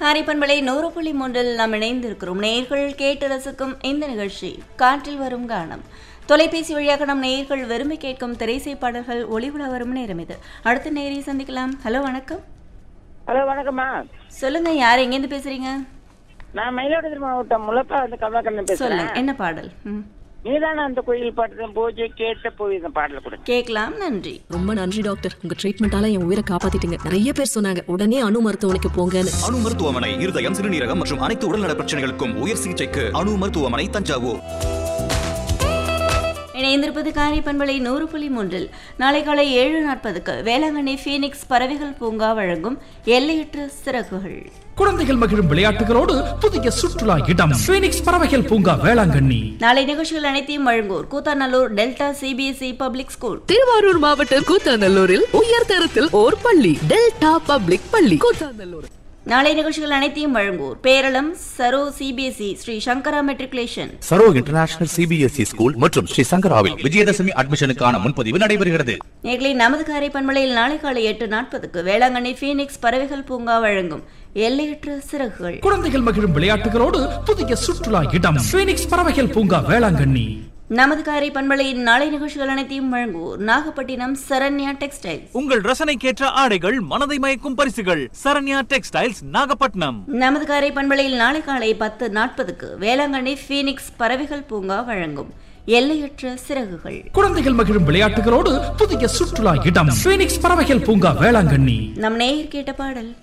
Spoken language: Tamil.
ஹரிப்பண்பலை நூறு புள்ளி மூன்றில் நாம் இணைந்திருக்கிறோம் நேர்கள் கேட்டு ரசிக்கும் இந்த நிகழ்ச்சி காற்றில் வரும் கானம் தொலைபேசி வழியாக நம் நேயர்கள் விரும்பி கேட்கும் திரைசை பாடல்கள் ஒளிவிட வரும் நேரம் இது அடுத்த நேரை சந்திக்கலாம் ஹலோ வணக்கம் ஹலோ வணக்கம்மா சொல்லுங்க யார் எங்கேருந்து பேசுறீங்க நான் மயிலாடுதுறை மாவட்டம் முளப்பா வந்து கமலக்கண்ணன் பேசுறேன் சொல்லுங்க என்ன பாடல் ம், நீதான அந்த கோயில் பாட்டு பூஜை கேட்ட போய் இந்த பாடல கூட கேட்கலாம் நன்றி ரொம்ப நன்றி டாக்டர் உங்க ட்ரீட்மெண்டால என் உயிரை காப்பாத்திட்டீங்க நிறைய பேர் சொன்னாங்க உடனே அணு மருத்துவமனைக்கு போங்கன்னு அணு மருத்துவமனை இருதயம் சிறுநீரகம் மற்றும் அனைத்து உடல்நல பிரச்சனைகளுக்கும் உயர் சிகிச்சைக்கு அணு மருத்துவமனை தஞ்சாவூர் இணைந்திருப்பது காரி பண்பலை நூறு புள்ளி மூன்றில் நாளை காலை ஏழு நாற்பதுக்கு வேளாங்கண்ணி ஃபீனிக்ஸ் பறவைகள் பூங்கா வழங்கும் எல்லையற்ற சிறகுகள் குழந்தைகள் மகிழும் விளையாட்டுகளோடு புதிய சுற்றுலா இடம் பீனிக்ஸ் பறவைகள் பூங்கா வேளாங்கண்ணி நாளை நிகழ்ச்சிகள் அனைத்தையும் வழங்குவோர் Koothanallur Delta CBSE public school Thiruvarur மாவட்டம் கூத்தாநல்லூரில் உயர்தரத்தில் ஓர் பள்ளி டெல்டா பப்ளிக் பள்ளி கூத்தாநல்லூர் நாளை நிகழ்ச்சிகள் அனைத்தையும் வழங்குவோர் Peralam Saro CBSE Sri Sankara matriculation Saro international CBSE school மற்றும் ஸ்ரீ சங்கராவில் விஜயதசமி அட்மிஷனுக்கான முன்பதிவு நடைபெறுகிறது நேர்களை நமது காரை பண்பலையில் நாளை காலை எட்டு நாற்பதுக்கு வேளாங்கண்ணி ஃபீனிக்ஸ் பறவைகள் பூங்கா வழங்கும் எல்லையற்ற சிறகுகள் குழந்தைகள் மகிழும் விளையாட்டுகளோடு புதிய சுற்றுலா இடம் பீனிக்ஸ் பறவைகள் பூங்கா வேளாங்கண்ணி நமது காரை பண்பலையின் நாளை நிகழ்ச்சிகள் அனைத்தையும் வழங்குவோர் நாகப்பட்டினம் சரண்யா டெக்ஸ்டைல்ஸ் உங்கள் ரசனைக்கேற்ற ஆடைகள் மனதை மயக்கும் பரிசுகள் சரண்யா டெக்ஸ்டைல்ஸ் நாகப்பட்டினம் நமது காரை பண்பலையில் நாளை காலை பத்து நாற்பதுக்கு வேளாங்கண்ணி ஃபீனிக்ஸ் பறவைகள் பூங்கா வழங்கும் எல்லையற்ற சிறகுகள் குழந்தைகள் மகிழும் விளையாட்டுகளோடு புதிய சுற்றுலா இடம் பீனிக்ஸ் பறவைகள் பூங்கா வேளாங்கண்ணி நம் நேயர் கேட்ட பாடல்